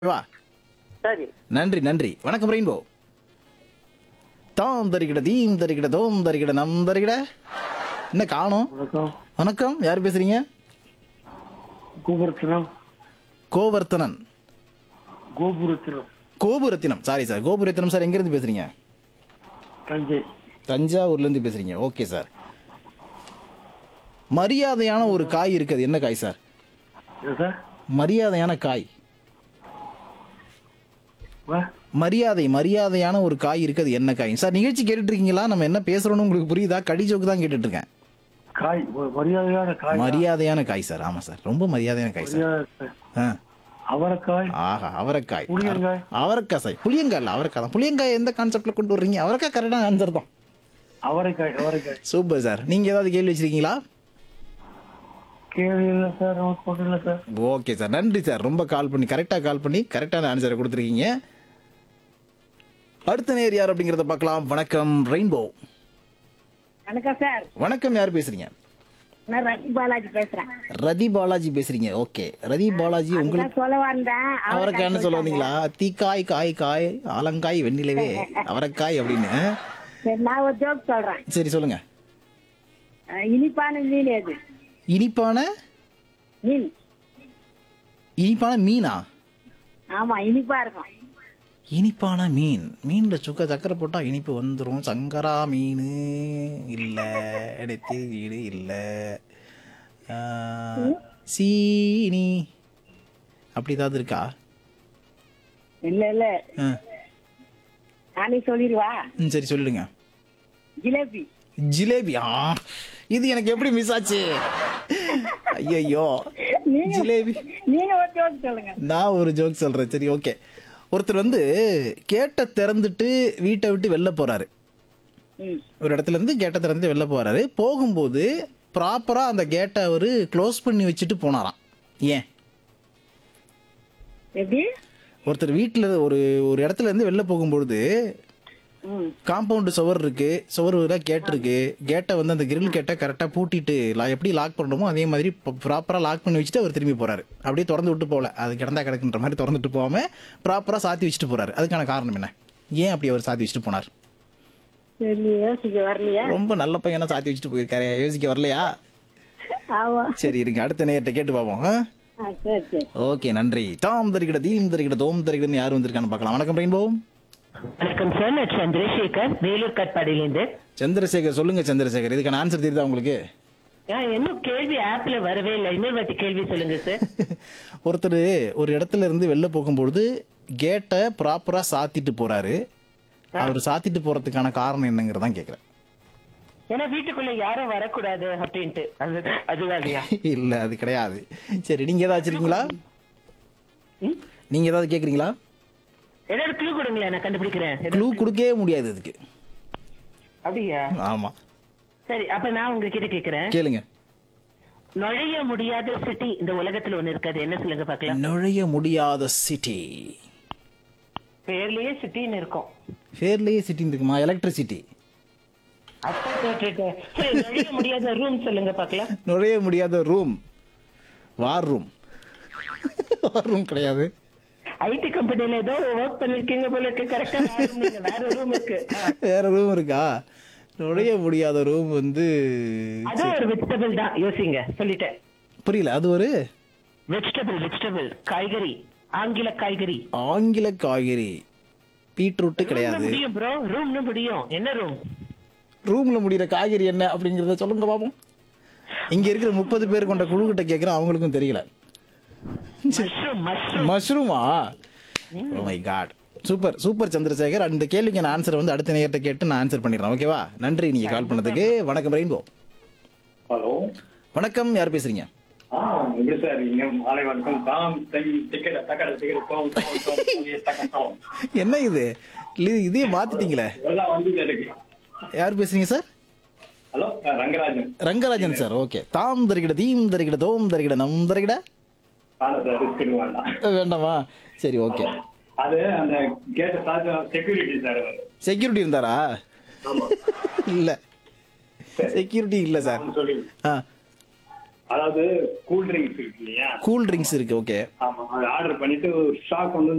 வா சரி நன்றி நன்றி வணக்கம் ரெயின்போ தாம் தரிகிட தீம் தரிகிட தோம் தரிகிட நம் தரிகிட என்ன காணோம் வணக்கம் வணக்கம் யார் பேசுறீங்க Gopurathinam Govardhanan Gopurathinam Gopurathinam sorry sir Gopurathinam sir எங்கேருந்து பேசுறீங்க தஞ்சை தஞ்சாவூர்லேருந்து பேசுறீங்க ஓகே சார் மரியாதையான ஒரு காய் இருக்குது என்ன காய் சார் என்ன சார் மரியாதையான காய் வா மரியாதை மரியாதையான ஒரு காய் இருக்குது என்ன காய் சார் நிகழ்ச்சி கேட்டுட்டு இருக்கீங்களா நம்ம என்ன பேசுறோம்னு உங்களுக்கு புரியுதா கடி ஜோக்கு தான் கேட்டுட்டு இருக்கேன் காய் ஒரு மரியாதையான காய் மரியாதையான காய் சார் ஆமா சார் ரொம்ப மரியாதையான காய் சார் மரியாதை காய். ஆ அவரைக்காய் ஆஹா அவரைக்காய் புளியங்காய். அவரைக்காய் சார் புளியங்காய் இல்லை அவரைக்காய் தான் புளியங்காய் எந்த கான்செப்ட்ல கொண்டு வர்றீங்க அவரைக்காய் கரெக்டான ஆன்சர் தான் அவரைக்காய் அவரைக்காய் சூப்பர் சார் நீங்க ஏதாவது கேள்வி வச்சிருக்கீங்களா கேள்வி இல்லை சார் நமக்கு ஒன்றும் இல்லை சார் ஓகே சார் நன்றி சார் ரொம்ப கால் பண்ணி கரெக்டாக கால் பண்ணி கரெக்டான ஆன்சரை கொடுத்துருக்கீங்க அடுத்த நேர் யார் அப்படிங்கிறத பார்க்கலாம் வணக்கம் ரெயின்போ வணக்கம் சார் வணக்கம் யார் பேசுறீங்க நான் ரவி பாலாஜி பேசுறேன் ரதி பாலாஜி பேசுறீங்க ஓகே ரதி பாலாஜி உங்களுக்கு நான் சொல்ல வந்தேன் அவரைக்காய்னு சொல்ல வந்தீங்களா தீக்காய் காய் காய் ஆலங்காய் வெண்ணிலவே அவரைக்காய் அப்படின்னு சரி நான் ஒரு ஜோக் சொல்றேன் சரி சொல்லுங்க அஹ், இனிப்பான மீன் எது இனிப்பான மீன் இனிப்பான மீனா ஆமா இனிப்பா இருக்கும் இனிப்பான மீன் மீன்ல சுக்க சக்கரை போட்டா இனிப்பு வந்துரும் சங்கரா மீன் இல்ல எடுத்து வீடு இல்ல ஆ, சீனி அப்படி ஏதாவது இருக்கா இல்ல இல்ல ஆ, நானே சொல்லிடுவா ம், சரி சொல்லிடுங்க ஜிலேபி ஜிலேபி ஆ இது எனக்கு எப்படி மிஸ் ஆச்சு ஐயோ நீங்க ஜிலேபி நீங்க ஒரு ஜோக் சொல்லுங்க நான் ஒரு ஜோக் சொல்றேன் சரி ஓகே ஒருத்தர் வந்து கேட்டை திறந்துட்டு வீட்டை விட்டு வெளில போறாரு ம் ஒரு இடத்துல இருந்து கேட்டை திறந்து வெளில போறாரு போகும்போது ப்ராப்பரா அந்த கேட்டை அவரு க்ளோஸ் பண்ணி வச்சுட்டு போனாராம் ஏன் எப்படி ஒருத்தர் வீட்டில் ஒரு ஒரு இடத்துல இருந்து வெளில போகும்பொழுது ம் காம்பவுண்டு சுவர் இருக்கு சுவர் கேட் இருக்கு கேட்டை வந்து அந்த கிரில் கேட்டை கரெக்டாக பூட்டிட்டு லா- எப்படி லாக் பண்ணணுமோ அதே மாதிரி ப்ராப்பராக லாக் பண்ணி வச்சுட்டு அவர் திரும்பி போறாரு அப்படியே திறந்து விட்டு போகல அது கிடந்தா கிடக்குன்ற மாதிரி திறந்துட்டு போகாம ப்ராப்பராக சாத்தி வச்சுட்டு போறாரு அதுக்கான காரணம் என்ன ஏன் அப்படி அவர் சாத்தி வச்சுட்டு போனார் சரி யோசிக்க வரலையா ரொம்ப நல்ல பையனா சாத்தி வச்சுட்டு போயிருக்காரு யோசிக்க வரலையா ஆமா சரி இருங்க அடுத்த நேரத்தை கேட்டு பார்ப்போம் ஆ? ஆ, சரி சரி ஓகே நன்றி தாம் தரிக்கிட தீம் தரிக்கிட தோம் தரிக்கிடன்னு யார் வந்திருக்கான்னு பார்க்கலாம் வணக்கம் ரெயின்போ வணக்கம் சார் நான் சந்திரசேகர் வேலூர் கட்பாடியிலேருந்து சந்திரசேகர் சொல்லுங்க சந்திரசேகர் இதுக்கான ஆன்சர் தெரியுதா உங்களுக்கு ஆ, இன்னும் கேள்வி ஆப்ல வரவே இல்லை இன்னொரு வாட்டி கேள்வி சொல்லுங்க சார் ஒருத்தர் ஒரு இடத்துல இருந்து வெளில போகும்பொழுது கேட்டை ப்ராப்பரா சாத்திட்டு போறாரு அவர் சாத்திட்டு போறதுக்கான காரணம் என்னங்கிறதான் கேக்குறேன் ஏன்னா வீட்டுக்குள்ள யாரும் வரக்கூடாது அப்படின்ட்டு அது அதுதான் இல்லையா இல்ல அது கிடையாது சரி நீங்க ஏதாவது வச்சிருக்கீங்களா ம்? நீங்க ஏதாவது கேக்குறீங்களா ஏதாவது க்ளூ கொடுங்களேன் நான் கண்டுபிடிக்கிறேன் ஏதாவது- க்ளூ கொடுக்கவே முடியாது அதுக்கு அப்படியா ஆமா சரி அப்ப நான் உங்ககிட்ட கேக்குறேன் கேளுங்க நுழைய முடியாத சிட்டி இந்த உலகத்துல ஒண்ணு இருக்காது என்ன சொல்லுங்க பார்க்கலாம் நுழைய முடியாத சிட்டி பேர்லயே சிட்டின்னு இருக்கும் ஃபேர்லேயே சிட்டின்னு இருக்குமா எலக்ட்ரிசிட்டி அப்ப கேட்டுட்டேன் சரி நுழைய முடியாத ரூம் சொல்லுங்க பார்க்கலாம் நுழைய முடியாத room war room war room கிடையாது ஐடி கம்பெனில ஏதோ ஒர்க் பண்ணிருக்கீங்க போல இருக்கு கரெக்டா வேற ரூம் இருக்கு ஆ. வேற ரூம் இருக்கா நுழைய முடியாத ரூம் வந்து அது ஒரு வெஜிடபிள் தான் யோசிங்க சொல்லிட்டேன் புரியல அது ஒரு வெஜிடபிள் வெஜிடபிள் காய்கறி ஆங்கில காய்கறி ஆங்கில காய்கறி பீட்ரூட் கிடையாது முடியும் ப்ரோ ரூம்னு முடியும் என்ன ரூம் ரூம்ல முடியிற காய்கறி என்ன அப்படிங்கறத சொல்லுங்க பாப்போம் இங்க இருக்கிற முப்பது பேர் கொண்ட குழு கிட்ட கேக்குறேன் அவங்களுக்கும் தெரியல மஷ்ரூம் மஷ்ரூம் மஷ்ரூமா oh my god super super Chandrasekhar அந்த கேள்விக்கு நான் ஆன்சர் வந்து அடுத்த நேரத்தை கேட்டு நான் ஆன்சர் பண்ணிடுறேன் ஓகேவா நன்றி நீங்க கால் பண்ணதுக்கு வணக்கம் ரெயின்போ ஹலோ வணக்கம் யார் பேசுறீங்க ஆ எப்படி சார் இங்க மாலை வணக்கம் தாம் தை டிக்கெட் தக்கட டிக்கெட் தோம் தோம் தோம் தோம் தக்க தோம் என்ன இது இல்ல, இதே மாத்திட்டீங்களே எல்லாம் வந்து எனக்கு யார் பேசுறீங்க sir hello Rangarajan Rangarajan sir okay தாம் தரிகிட தீம் தரிகிட தோம் தரிகிட நம் தரிகிட கால சார் ரிஸ்க் வேண்டாம் வேண்டாமா சரி ஓகே அது அந்த கேட்ட சார்ஜ் செக்யூரிட்டி சார் அவரு. செக்யூரிட்டி இருந்தாரா ஆமா இல்ல செக்யூரிட்டி இல்ல சார் சொல்லி ஆ அதாவது கூல் ட்ரிங்க்ஸ் இருக்கு இல்லையா கூல் ட்ரிங்க்ஸ் இருக்கு ஓகே ஆமா அது ஆர்டர் பண்ணிட்டு ஷாக் வந்து